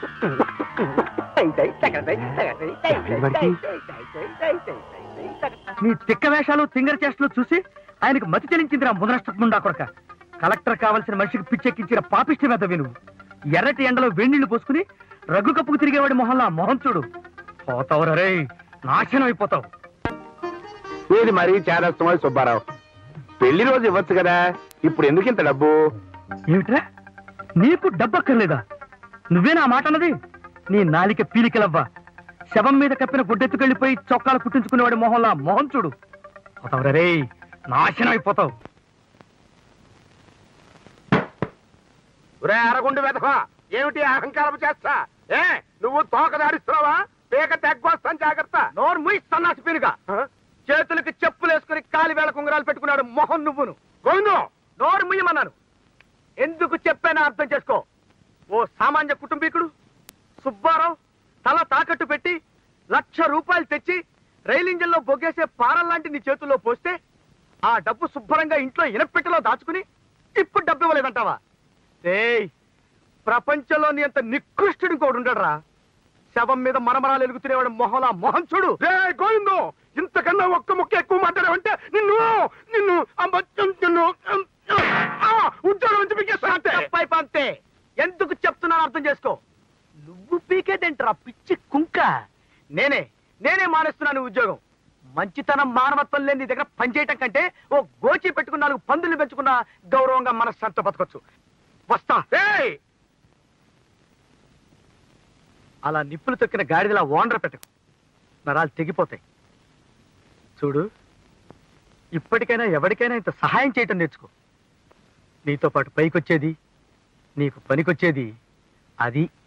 నీ తిక్క వేషాలు తింగర చేష్టలు చూసి ఆయనకు మతి చెలించిందిరా ముదనష్టముండా కొడక కలెక్టర్ కావాల్సిన మనిషికి పిచ్చెక్కించిన పాపిష్టి మీద విను ఎర్రటి ఎండలో వేణీళ్లు పోసుకుని రగ్గు కప్పుకు తిరిగేవాడి మొహంలా మొహం చూడు పోతావు రే నాశనం అయిపోతావు ఇది మరీ చాలా సుమారు సుబ్బారావు పెళ్లి రోజు ఇవ్వచ్చు కదా ఇప్పుడు ఎందుకు ఇంత డబ్బు ఏమిట్రా నీకు డబ్బక్కర్లేదా నువ్వే నా మాట అన్నది నీ నాలిక పీలికలవ్వా శవం మీద కప్పిన గుడ్డెత్తుకెళ్ళిపోయి చొక్కాలు కుట్టించుకునేవాడి మొహంలా మొహం చూడు పోతావు రే నాశనం అయిపోతావు ఒరే అరగుండు వెధవా ఏమిటి అహంకారం చేస్తా ఏ నువ్వు తోక దాడిస్తున్నావా పీక తెగ్గొస్తాను జాగ్రత్త నోరు ముయి సన్నాసి పీనుగా చేతులకి చెప్పులు వేసుకుని కాలి వేళ కుంగరాలు పెట్టుకున్నాడు మొహం నువ్వును గోవిందు నోరు ముయ్యమన్నాను ఎందుకు చెప్పానో అర్థం చేసుకో ఓ సామాన్య కుటుంబీకుడు సుబ్బారావు తల తాకట్టు పెట్టి లక్ష రూపాయలు తెచ్చి రైలు ఇంజన్లో బొగ్గేసే పారం లాంటి నీ చేతుల్లో పోస్తే ఆ డబ్బు శుభ్రంగా ఇంట్లో ఇనపెట్టెలో దాచుకుని ఇప్పుడు డబ్బు ఇవ్వలేదంటావా ఏయ్ ప్రపంచంలోని అంత నికృష్టుడు ఇంకోడు ఉండడరా శవం మీద మరమరాలు ఎలుగుతునేవాడు మొహలా మొహం చూడు రే గోవిందు ఇంతకన్నా ఒక్క ముక్క ఎక్కువ మాట్లాడావంటే నిన్ను నిన్ను అమ్మచ్చం నిన్ను ఆ, ఉద్యోగం నుంచి పీకేస్తా అంతే తప్పై పంతే ఎందుకు చెప్తున్నాను అర్థం చేసుకో నువ్వు పీకేదేంట్రా పిచ్చి కుంక నేనే నేనే మానేస్తున్నాను ఈ ఉద్యోగం మంచితనం మానవత్వం లేని నీ దగ్గర పనిచేయటం కంటే ఓ గోచి పెట్టుకున్న నాలుగు పందులు పెంచుకున్న గౌరవంగా మనశ్శాంతితో బతకొచ్చు వస్తా ఏయ్ అలా నిప్పులు తొక్కిన గాడిదలా ఓనర్ పెట్టకు నరాలు తెగిపోతాయి చూడు ఇప్పటికైనా ఎవరికైనా ఇంత సహాయం చేయటం నేర్చుకో నీతో పాటు పైకొచ్చేది నీకు పనికొచ్చేది అది